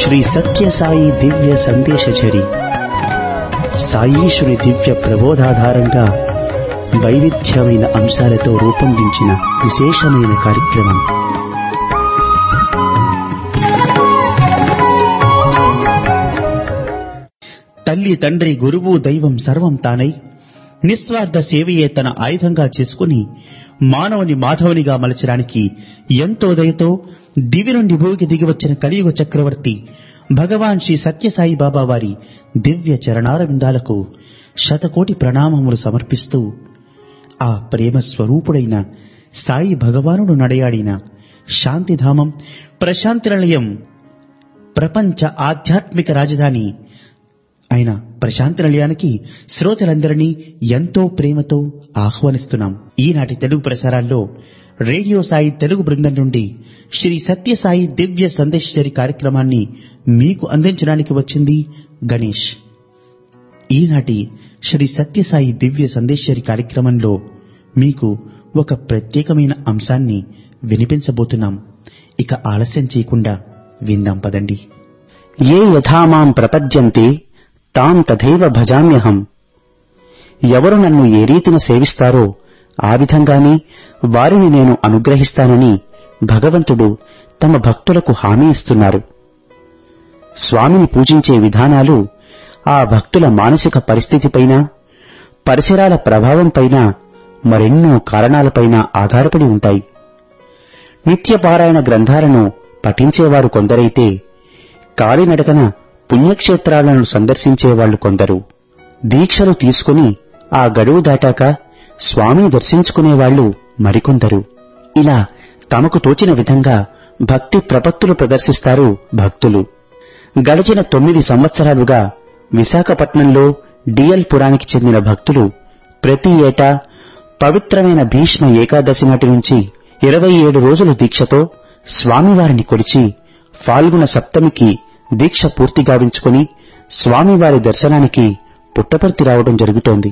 శ్రీ సత్యసాయి దివ్య సందేశచరి సాయీశ్వరి దివ్య ప్రబోధాధారంగా వైవిధ్యమైన అంశాలతో రూపొందించిన విశేషమైన కార్యక్రమం తల్లి తండ్రి గురువు దైవం సర్వం తానై నిస్వార్థ సేవయే తన ఆయుధంగా చేసుకుని మానవుని మాధవునిగా మలచడానికి ఎంతో దయతో దివి నుండి భూమికి దిగివచ్చిన కలియుగ చక్రవర్తి భగవాన్ శ్రీ సత్యసాయి బాబా వారి దివ్య చరణారవిందాలకు శతకోటి ప్రణామములు సమర్పిస్తూ ఆ ప్రేమ స్వరూపుడైన సాయి భగవానుడు నడయాడిన శాంతిధామం ప్రశాంతి నిలయం ప్రపంచ ఆధ్యాత్మిక రాజధాని అయిన ప్రశాంతి నిలయానికి శ్రోతలందరినీ ఎంతో ప్రేమతో ఆహ్వానిస్తున్నాం ఈనాటి తెలుగు ప్రసారాల్లో రేడియో సాయి తెలుగు బృందం నుండి శ్రీ సత్యసాయి దివ్య సందేశచరి కార్యక్రమాన్ని మీకు అందించడానికి వచ్చింది గణేష్ ఈనాటి శ్రీ సత్యసాయి దివ్య సందేశచరి కార్యక్రమంలో మీకు ఒక ప్రత్యేకమైన అంశాన్ని వినిపించబోతున్నాం ఇక ఆలస్యం చేయకుండా విందాం పదండి ఏ యథామాం ప్రపద్యంతే తాం తథైవ భజామ్యహం ఎవరు నన్ను ఏ రీతిన సేవిస్తారో ఆ విధంగానే వారిని నేను అనుగ్రహిస్తానని భగవంతుడు తమ భక్తులకు హామీ ఇస్తున్నారు స్వామిని పూజించే విధానాలు ఆ భక్తుల మానసిక పరిస్థితిపైన పరిసరాల ప్రభావంపైన మరెన్నో కారణాలపైన ఆధారపడి ఉంటాయి నిత్యపారాయణ గ్రంథాలను పఠించేవారు కొందరైతే కాలినడకన పుణ్యక్షేత్రాలను సందర్శించేవాళ్లు కొందరు దీక్షలు తీసుకుని ఆ గడువు దాటాక స్వామిని దర్శించుకునేవాళ్లు మరికొందరు ఇలా తమకు తోచిన విధంగా భక్తి ప్రపత్తులు ప్రదర్శిస్తారు భక్తులు గడిచిన తొమ్మిది సంవత్సరాలుగా విశాఖపట్నంలో డిఎల్ పురానికి చెందిన భక్తులు ప్రతి ఏటా పవిత్రమైన భీష్మ ఏకాదశి నాటి నుంచి ఇరవై ఏడు రోజుల దీక్షతో స్వామివారిని కొలిచి ఫాల్గుణ సప్తమికి దీక్ష పూర్తి గావించుకుని స్వామివారి దర్శనానికి పుట్టపర్తి రావడం జరుగుతోంది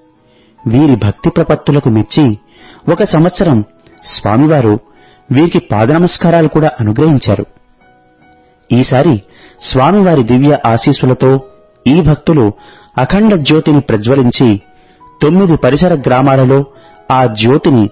వీరి భక్తి ప్రపత్తులకు మెచ్చి ఒక సంవత్సరం స్వామివారు వీరికి పాదనమస్కారాలు కూడా అనుగ్రహించారు ఈసారి స్వామివారి దివ్య ఆశీస్సులతో ఈ భక్తులు అఖండ జ్యోతిని ప్రజ్వలించి తొమ్మిది పరిసర గ్రామాలలో ఆ జ్యోతిని